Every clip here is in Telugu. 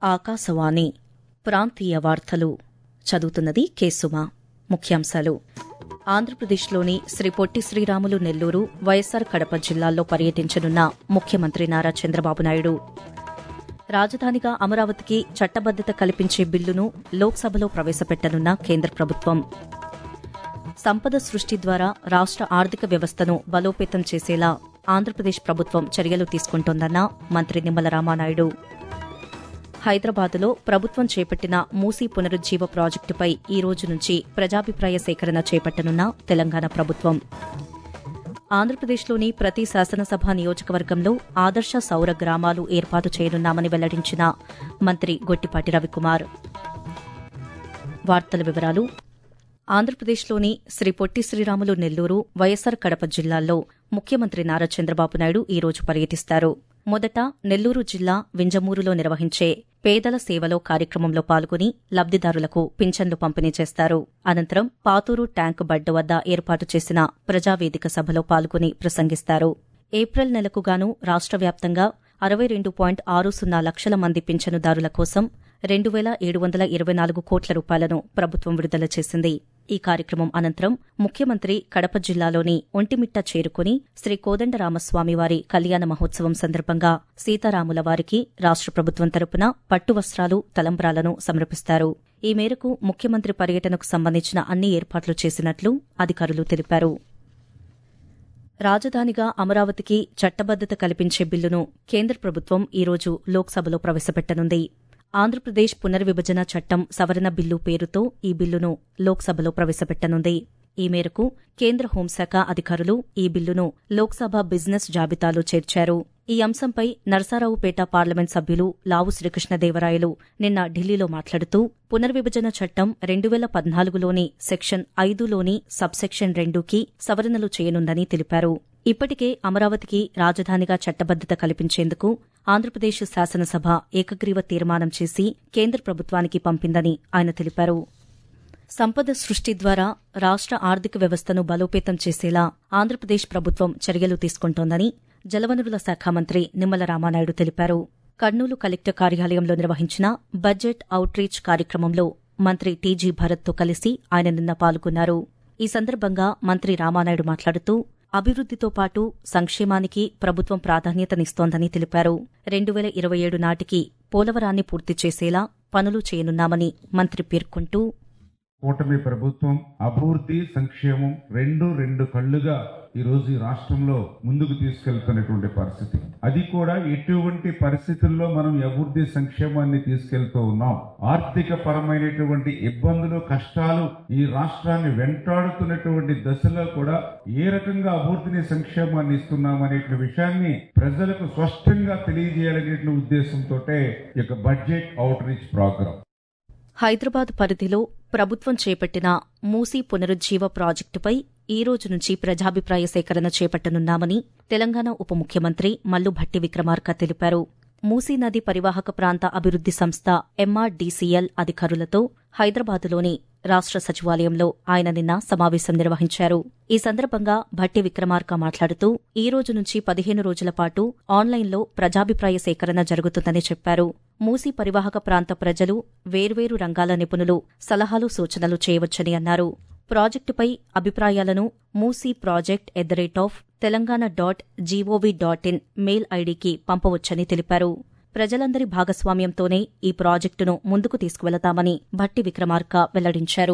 ఆకాశవాణి ప్రాంతీయ వార్తలు చదువుతున్నది కేసుమ ముఖ్యాంశాలు ఆంధ్రప్రదేశ్లోని శ్రీ పొట్టి శ్రీరాములు నెల్లూరు వైఎస్సార్ కడప జిల్లాల్లో పర్యటించనున్న ముఖ్యమంత్రి నారా చంద్రబాబు నాయుడు రాజధానిగా అమరావతికి చట్టబద్దత కల్పించే బిల్లును లోక్సభలో ప్రవేశపెట్టనున్న కేంద్ర ప్రభుత్వం సంపద సృష్టి ద్వారా రాష్ట ఆర్థిక వ్యవస్థను బలోపేతం చేసేలా ఆంధ్రప్రదేశ్ ప్రభుత్వం చర్యలు తీసుకుంటోందన్న మంత్రి నిమ్మల రామానాయుడు హైదరాబాద్లో ప్రభుత్వం చేపట్టిన మూసీ పునరుజ్జీవ ప్రాజెక్టుపై ఈ రోజు నుంచి ప్రజాభిప్రాయ సేకరణ చేపట్టనున్న తెలంగాణ ప్రభుత్వం ఆంధ్రప్రదేశ్లోని ప్రతి శాసనసభ నియోజకవర్గంలో ఆదర్శ సౌర గ్రామాలు ఏర్పాటు చేయనున్నామని వెల్లడించిన మంత్రి గొట్టిపాటి రవికుమార్ వార్తల వివరాలు ఆంధ్రప్రదేశ్లోని శ్రీ పొట్టి శ్రీరాములు నెల్లూరు వైఎస్సార్ కడప జిల్లాల్లో ముఖ్యమంత్రి నారా చంద్రబాబు నాయుడు ఈ రోజు పర్యటిస్తారు మొదట నెల్లూరు జిల్లా వింజమూరులో నిర్వహించే పేదల సేవలో కార్యక్రమంలో పాల్గొని లబ్దిదారులకు పింఛన్లు పంపిణీ చేస్తారు అనంతరం పాతూరు ట్యాంక్ బడ్డ వద్ద ఏర్పాటు చేసిన ప్రజావేదిక సభలో పాల్గొని ప్రసంగిస్తారు ఏప్రిల్ నెలకు గాను రాష్ట్ర వ్యాప్తంగా అరవై రెండు పాయింట్ ఆరు సున్నా లక్షల మంది పింఛనుదారుల కోసం రెండు వేల ఏడు వందల ఇరవై నాలుగు కోట్ల రూపాయలను ప్రభుత్వం విడుదల చేసింది ఈ కార్యక్రమం అనంతరం ముఖ్యమంత్రి కడప జిల్లాలోని ఒంటిమిట్ట చేరుకుని శ్రీ కోదండరామస్వామి వారి కళ్యాణ మహోత్సవం సందర్భంగా సీతారాముల వారికి రాష్ట ప్రభుత్వం తరపున పట్టు వస్త్రాలు తలంబ్రాలను సమర్పిస్తారు ఈ మేరకు ముఖ్యమంత్రి పర్యటనకు సంబంధించిన అన్ని ఏర్పాట్లు చేసినట్లు అధికారులు తెలిపారు రాజధానిగా అమరావతికి చట్టబద్దత కల్పించే బిల్లును కేంద్ర ప్రభుత్వం ఈ రోజు లోక్సభలో ప్రవేశపెట్టనుంది ఆంధ్రప్రదేశ్ పునర్విభజన చట్టం సవరణ బిల్లు పేరుతో ఈ బిల్లును లోక్సభలో ప్రవేశపెట్టనుంది ఈ మేరకు కేంద్ర హోంశాఖ అధికారులు ఈ బిల్లును లోక్సభ బిజినెస్ జాబితాలో చేర్చారు ఈ అంశంపై నరసారావుపేట పార్లమెంట్ సభ్యులు లావు శ్రీకృష్ణదేవరాయలు నిన్న ఢిల్లీలో మాట్లాడుతూ పునర్విభజన చట్టం రెండు వేల పద్నాలుగులోని సెక్షన్ ఐదులోని సబ్సెక్షన్ రెండుకి సవరణలు చేయనుందని తెలిపారు ఇప్పటికే అమరావతికి రాజధానిగా చట్టబద్దత కల్పించేందుకు ఆంధ్రప్రదేశ్ శాసనసభ ఏకగ్రీవ తీర్మానం చేసి కేంద్ర ప్రభుత్వానికి పంపిందని ఆయన తెలిపారు సంపద సృష్టి ద్వారా రాష్ట ఆర్థిక వ్యవస్థను బలోపేతం చేసేలా ఆంధ్రప్రదేశ్ ప్రభుత్వం చర్యలు తీసుకుంటోందని జలవనరుల శాఖ మంత్రి నిమ్మల రామానాయుడు తెలిపారు కర్నూలు కలెక్టర్ కార్యాలయంలో నిర్వహించిన బడ్జెట్ అవుట్రీచ్ కార్యక్రమంలో మంత్రి టీజీ భరత్తో కలిసి ఆయన నిన్న పాల్గొన్నారు ఈ సందర్భంగా మంత్రి రామానాయుడు మాట్లాడుతూ అభివృద్దితో పాటు సంక్షేమానికి ప్రభుత్వం ప్రాధాన్యతనిస్తోందని తెలిపారు రెండు వేల ఇరవై ఏడు నాటికి పోలవరాన్ని పూర్తి చేసేలా పనులు చేయనున్నామని మంత్రి పేర్కొంటూ కూటమి ప్రభుత్వం అభివృద్ధి సంక్షేమం రెండు రెండు కళ్లుగా ఈ రోజు ఈ రాష్ట్రంలో ముందుకు తీసుకెళ్తున్నటువంటి పరిస్థితి అది కూడా ఎటువంటి పరిస్థితుల్లో మనం అభివృద్ధి సంక్షేమాన్ని తీసుకెళ్తూ ఉన్నాం ఆర్థిక పరమైనటువంటి ఇబ్బందులు కష్టాలు ఈ రాష్ట్రాన్ని వెంటాడుతున్నటువంటి దశలో కూడా ఏ రకంగా అభివృద్ధిని సంక్షేమాన్ని ఇస్తున్నాం అనే విషయాన్ని ప్రజలకు స్పష్టంగా తెలియజేయాలనే ఉద్దేశంతో ఈ యొక్క budget outreach program Hyderabad పరిధిలో ప్రభుత్వం చేపట్టిన మూసీ పునరుజ్జీవ ప్రాజెక్టుపై ఈ రోజు నుంచి ప్రజాభిప్రాయ సేకరణ చేపట్టనున్నామని తెలంగాణ ఉప ముఖ్యమంత్రి మల్లు భట్టి విక్రమార్క తెలిపారు మూసీ నది పరివాహక ప్రాంత అభివృద్ది సంస్థ ఎంఆర్డీసీఎల్ అధికారులతో హైదరాబాదులోని రాష్ట సచివాలయంలో ఆయన నిన్న సమావేశం నిర్వహించారు ఈ సందర్భంగా భట్టి విక్రమార్క మాట్లాడుతూ ఈ రోజు నుంచి పదిహేను రోజుల పాటు ఆన్లైన్లో ప్రజాభిప్రాయ సేకరణ జరుగుతుందని చెప్పారు మూసీ పరివాహక ప్రాంత ప్రజలు వేర్వేరు రంగాల నిపుణులు సలహాలు సూచనలు చేయవచ్చని అన్నారు ప్రాజెక్టుపై అభిప్రాయాలను Musi project at the rate of Telangana dot G O V dot in mail ఐడీకి పంపవచ్చని తెలిపారు ప్రజలందరి భాగస్వామ్యంతోనే ఈ ప్రాజెక్టును ముందుకు తీసుకువెళతామని భట్టి విక్రమార్క వెల్లడించారు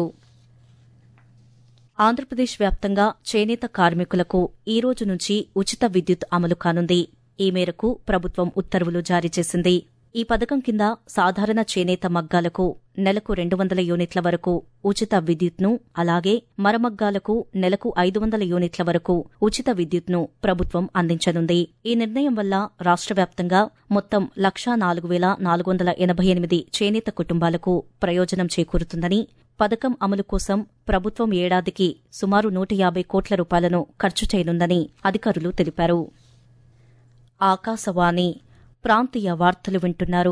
ఆంధ్రప్రదేశ్ వ్యాప్తంగా చేనేత కార్మికులకు ఈ రోజు నుంచి ఉచిత విద్యుత్ అమలు కానుంది ఈ మేరకు ప్రభుత్వం ఉత్తర్వులు జారీ చేసింది ఈ పథకం కింద సాధారణ చేనేత మగ్గాలకు నెలకు రెండు వందల యూనిట్ల వరకు ఉచిత విద్యుత్ను అలాగే మరమగ్గాలకు నెలకు ఐదు వందల యూనిట్ల వరకు ఉచిత విద్యుత్ను ప్రభుత్వం అందించనుంది ఈ నిర్ణయం వల్ల రాష్ట్ర వ్యాప్తంగా మొత్తం లక్షా నాలుగు వేల నాలుగు వందల ఎనభై ఎనిమిది చేనేత కుటుంబాలకు ప్రయోజనం చేకూరుతుందని పథకం అమలు కోసం ప్రభుత్వం ఏడాదికి సుమారు నూట యాభై కోట్ల రూపాయలను ఖర్చు చేయనుందని అధికారులు తెలిపారు ఆకాశవాణి ప్రాంతీయ వార్తలు వింటున్నారు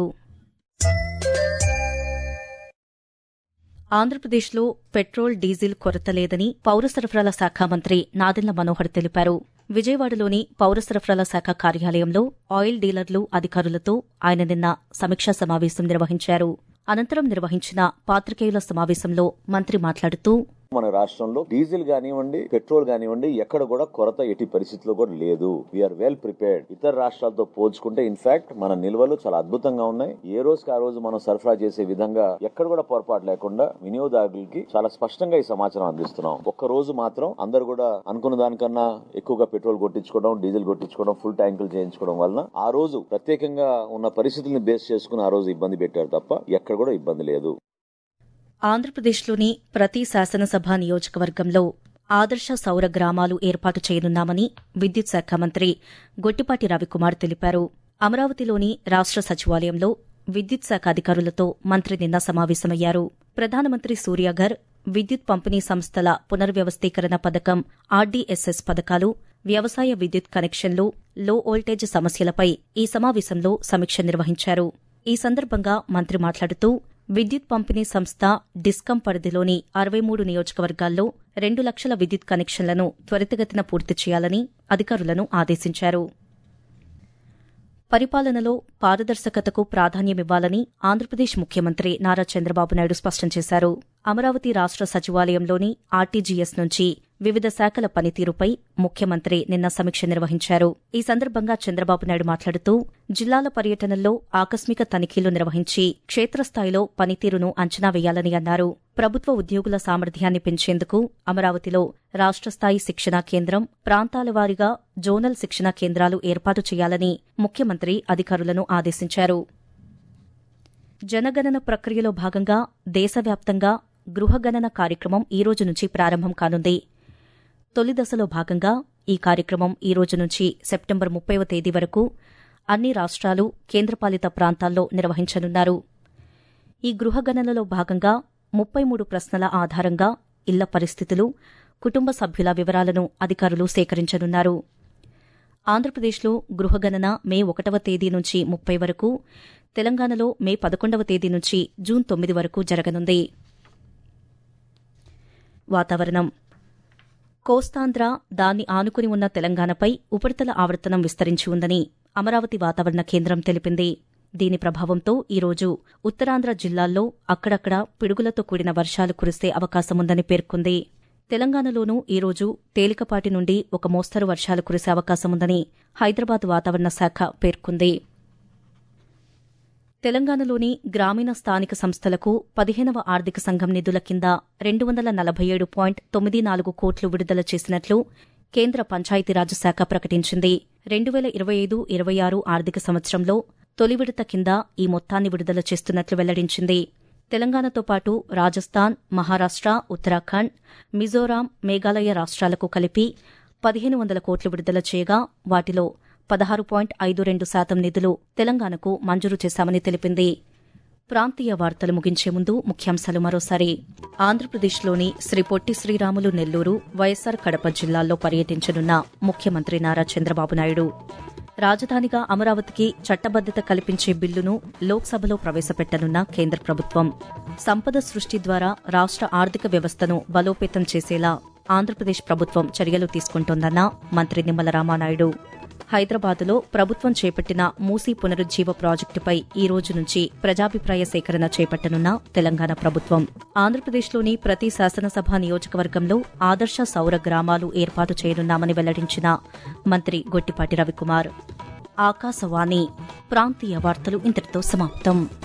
ఆంధ్రప్రదేశ్లో పెట్రోల్ డీజిల్ కొరత లేదని పౌర సరఫరాల శాఖ మంత్రి నాదెండ్ల మనోహర్ తెలిపారు విజయవాడలోని పౌర సరఫరాల శాఖ కార్యాలయంలో ఆయిల్ డీలర్లు అధికారులతో ఆయన నిన్న సమీక్షా సమావేశం నిర్వహించారు అనంతరం నిర్వహించిన పాత్రికేయుల సమావేశంలో మంత్రి మాట్లాడుతూ మన రాష్ట్రంలో డీజిల్ కానివ్వండి పెట్రోల్ కానివ్వండి ఎక్కడ కూడా కొరత ఎట్టి పరిస్థితిలో కూడా లేదు వీఆర్ వెల్ ప్రిపేర్డ్ ఇతర రాష్ట్రాలతో పోల్చుకుంటే ఇన్ఫాక్ట్ మన నిల్వలు చాలా అద్భుతంగా ఉన్నాయి ఏ రోజుకి ఆ రోజు మనం సరఫరా చేసే విధంగా ఎక్కడ కూడా పొరపాటు లేకుండా వినియోగదారులకి చాలా స్పష్టంగా ఈ సమాచారం అందిస్తున్నాం ఒక్క రోజు మాత్రం అందరు కూడా అనుకున్న దానికన్నా ఎక్కువగా పెట్రోల్ కొట్టించుకోవడం డీజిల్ కొట్టించుకోవడం ఫుల్ ట్యాంకులు చేయించుకోవడం వలన ఆ రోజు ప్రత్యేకంగా ఉన్న పరిస్థితులను బేస్ చేసుకుని ఆ రోజు ఇబ్బంది పెట్టారు తప్ప ఎక్కడ కూడా ఇబ్బంది లేదు ఆంధ్రప్రదేశ్లోని ప్రతి శాసనసభ నియోజకవర్గంలో ఆదర్శ సౌర గ్రామాలు ఏర్పాటు చేయనున్నామని విద్యుత్ శాఖ మంత్రి గొట్టిపాటి రవికుమార్ తెలిపారు అమరావతిలోని రాష్ట సచివాలయంలో విద్యుత్ శాఖ అధికారులతో మంత్రి నిన్న సమావేశమయ్యారు ప్రధానమంత్రి సూర్యాఘర్ విద్యుత్ పంపిణీ సంస్థల పునర్వ్యవస్థీకరణ పథకం ఆర్డీఎస్ఎస్ పథకాలు వ్యవసాయ విద్యుత్ కనెక్షన్లు లో వోల్టేజ్ సమస్యలపై ఈ సమావేశంలో సమీక్ష నిర్వహించారు ఈ సందర్భంగా మంత్రి మాట్లాడుతూ విద్యుత్ పంపిణీ సంస్థ డిస్కం పరిధిలోని అరవై మూడు నియోజకవర్గాల్లో రెండు లక్షల విద్యుత్ కనెక్షన్లను త్వరితగతిన పూర్తి చేయాలని అధికారులను ఆదేశించారు పరిపాలనలో పారదర్శకతకు ప్రాధాన్యమివ్వాలని ఆంధ్రప్రదేశ్ ముఖ్యమంత్రి నారా చంద్రబాబు నాయుడు స్పష్టం చేశారు అమరావతి రాష్ట సచివాలయంలోని ఆర్టీజీఎస్ నుంచి వివిధ శాఖల పనితీరుపై ముఖ్యమంత్రి నిన్న సమీక్ష నిర్వహించారు ఈ సందర్భంగా చంద్రబాబు నాయుడు మాట్లాడుతూ జిల్లాల పర్యటనల్లో ఆకస్మిక తనిఖీలు నిర్వహించి క్షేత్రస్థాయిలో పనితీరును అంచనా వేయాలని అన్నారు ప్రభుత్వ ఉద్యోగుల సామర్థ్యాన్ని పెంచేందుకు అమరావతిలో రాష్ట స్థాయి శిక్షణా కేంద్రం ప్రాంతాల వారీగా జోనల్ శిక్షణా కేంద్రాలు ఏర్పాటు చేయాలని ముఖ్యమంత్రి అధికారులను ఆదేశించారు జనగణన ప్రక్రియలో భాగంగా దేశవ్యాప్తంగా గృహగణన కార్యక్రమం ఈ రోజు నుంచి ప్రారంభం కానుంది తొలి దశలో భాగంగా ఈ కార్యక్రమం ఈ రోజు నుంచి సెప్టెంబర్ ముప్పైవ తేదీ వరకు అన్ని రాష్ట్రాలు కేంద్రపాలిత ప్రాంతాల్లో నిర్వహించనున్నారు ఈ గృహగణనలో భాగంగా ముప్పై మూడు ప్రశ్నల ఆధారంగా ఇళ్ల పరిస్థితులు కుటుంబ సభ్యుల వివరాలను అధికారులు సేకరించనున్నారు ఆంధ్రప్రదేశ్లో గృహగణన మే ఒకటవ తేదీ నుంచి ముప్పై వరకు తెలంగాణలో మే పదకొండవ తేదీ నుంచి జూన్ తొమ్మిది వరకు జరగనుంది వాతావరణం కోస్తాంధ్ర దాన్ని ఆనుకుని ఉన్న తెలంగాణపై ఉపరితల ఆవర్తనం విస్తరించి ఉందని అమరావతి వాతావరణ కేంద్రం తెలిపింది దీని ప్రభావంతో ఈరోజు ఉత్తరాంధ్ర జిల్లాల్లో అక్కడక్కడ పిడుగులతో కూడిన వర్షాలు కురిసే అవకాశముందని పేర్కొంది తెలంగాణలోనూ ఈరోజు తేలికపాటి నుండి ఒక మోస్తరు వర్షాలు కురిసే అవకాశముందని హైదరాబాద్ వాతావరణ శాఖ పేర్కొంది తెలంగాణలోని గ్రామీణ స్థానిక సంస్థలకు పదిహేనవ ఆర్థిక సంఘం నిధుల కింద రెండు వందల నలభై ఏడు పాయింట్ తొమ్మిది నాలుగు కోట్లు విడుదల చేసినట్లు కేంద్ర పంచాయతీరాజ్ శాఖ ప్రకటించింది రెండు వేల ఇరవై ఐదు ఇరవై ఆరు ఆర్థిక సంవత్సరంలో తొలి విడత కింద ఈ మొత్తాన్ని విడుదల చేస్తున్నట్లు వెల్లడించింది తెలంగాణతో పాటు రాజస్థాన్ మహారాష్ట ఉత్తరాఖండ్ మిజోరాం మేఘాలయ రాష్ట్రాలకు కలిపి పదిహేను వందల కోట్లు విడుదల చేయగా వాటిలో పదహారు పాయింట్ ఐదు రెండు శాతం నిధులు తెలంగాణకు మంజూరు చేశామని తెలిపింది ప్రాంతీయ వార్తలు ముగించే ముందు ముఖ్యాంశాలు మరోసారి ఆంధ్రప్రదేశ్లోని శ్రీ పొట్టి శ్రీరాములు నెల్లూరు వైఎస్సార్ కడప జిల్లాల్లో పర్యటించనున్న ముఖ్యమంత్రి నారా చంద్రబాబు నాయుడు రాజధానిగా అమరావతికి చట్టబద్దత కల్పించే బిల్లును లోక్సభలో ప్రవేశపెట్టనున్న కేంద్ర ప్రభుత్వం సంపద సృష్టి ద్వారా రాష్ట ఆర్థిక వ్యవస్థను బలోపేతం చేసేలా ఆంధ్రప్రదేశ్ ప్రభుత్వం చర్యలు తీసుకుంటోందన్న మంత్రి నిమ్మల రామానాయుడు హైదరాబాదులో ప్రభుత్వం చేపట్టిన మూసీ పునరుజ్జీవ ప్రాజెక్టుపై ఈ రోజు నుంచి ప్రజాభిప్రాయ సేకరణ చేపట్టనున్న తెలంగాణ ప్రభుత్వం ఆంధ్రప్రదేశ్లోని ప్రతి శాసనసభ నియోజకవర్గంలో ఆదర్శ సౌర గ్రామాలు ఏర్పాటు చేయనున్నామని వెల్లడించిన మంత్రి గొట్టిపాటి రవికుమార్ ఆకాశవాణి ప్రాంతీయ వార్తలు ఇంతటితో సమాప్తం